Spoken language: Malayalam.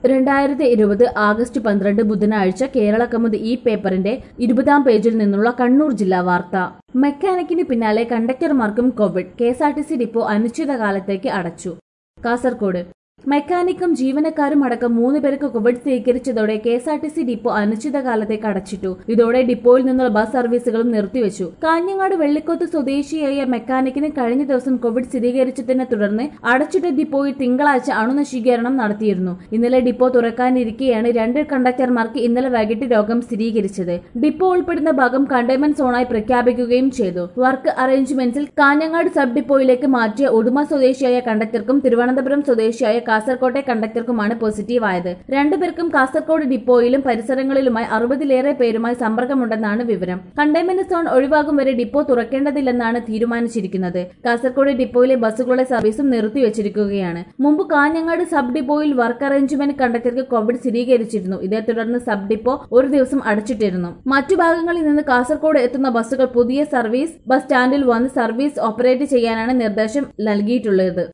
രണ്ടായിരത്തി ഇരുപത് ആഗസ്റ്റ് പന്ത്രണ്ട് ബുധനാഴ്ച കേരള കമുദ് ഈ പേപ്പറിന്റെ ഇരുപതാം പേജിൽ നിന്നുള്ള കണ്ണൂർ ജില്ലാ വാർത്ത മെക്കാനിക്കിന് പിന്നാലെ കണ്ടക്ടർമാർക്കും കോവിഡ് കെഎസ്ആർടിസി ഡിപ്പോ അനിശ്ചിതകാലത്തേക്ക് അടച്ചു കാസർകോട് മെക്കാനിക്കും ജീവനക്കാരും അടക്കം മൂന്ന് പേർക്ക് കോവിഡ് സ്ഥിരീകരിച്ചതോടെ K S R T C depot അനിശ്ചിതകാലത്തേക്ക് അടച്ചിട്ടു ഇതോടെ ഡിപ്പോയിൽ നിന്നുള്ള ബസ് സർവീസുകളും നിർത്തിവെച്ചു കാഞ്ഞങ്ങാട് വെള്ളിക്കോത്ത് സ്വദേശിയായ മെക്കാനിക്കിന് കഴിഞ്ഞ ദിവസം കോവിഡ് സ്ഥിരീകരിച്ചതിനെ തുടർന്ന് അടച്ചിട്ട ഡിപ്പോയിൽ തിങ്കളാഴ്ച അണുനശീകരണം നടത്തിയിരുന്നു ഇന്നലെ ഡിപ്പോ തുറക്കാനിരിക്കെയാണ് രണ്ട് കണ്ടക്ടർമാർക്ക് ഇന്നലെ വൈകിട്ട് രോഗം സ്ഥിരീകരിച്ചത് ഡിപ്പോ ഉൾപ്പെടുന്ന ഭാഗം കണ്ടെയ്ൻമെന്റ് സോണായി പ്രഖ്യാപിക്കുകയും ചെയ്തു വർക്ക് അറേഞ്ച്മെന്റ്സിൽ കാഞ്ഞങ്ങാട് സബ് ഡിപ്പോയിലേക്ക് മാറ്റിയ ഉടുമ സ്വദേശിയായ കണ്ടക്ടർക്കും തിരുവനന്തപുരം സ്വദേശിയായ കാസർകോട്ടെ കണ്ടക്ടർക്കുമാണ് പോസിറ്റീവ് ആയത് രണ്ടുപേർക്കും കാസർകോട് ഡിപ്പോയിലും പരിസരങ്ങളിലുമായി അറുപതിലേറെ പേരുമായി സമ്പർക്കമുണ്ടെന്നാണ് വിവരം കണ്ടെയ്ൻമെന്റ് സോൺ ഒഴിവാകും വരെ ഡിപ്പോ തുറക്കേണ്ടതില്ലെന്നാണ് തീരുമാനിച്ചിരിക്കുന്നത് കാസർകോട് ഡിപ്പോയിലെ ബസ്സുകളുടെ സർവീസും നിർത്തിവച്ചിരിക്കുകയാണ് മുമ്പ് കാഞ്ഞങ്ങാട് സബ് ഡിപ്പോയിൽ വർക്ക് അറേഞ്ച്മെന്റ് കണ്ടക്ടർക്ക് കോവിഡ് സ്ഥിരീകരിച്ചിരുന്നു ഇതേ തുടർന്ന് സബ് ഡിപ്പോ ഒരു ദിവസം അടച്ചിട്ടിരുന്നു മറ്റു ഭാഗങ്ങളിൽ നിന്ന് കാസർകോട് എത്തുന്ന ബസ്സുകൾ പുതിയ സർവീസ് ബസ് സ്റ്റാൻഡിൽ വന്ന് സർവീസ് ഓപ്പറേറ്റ് ചെയ്യാനാണ് നിർദ്ദേശം നൽകിയിട്ടുള്ളത്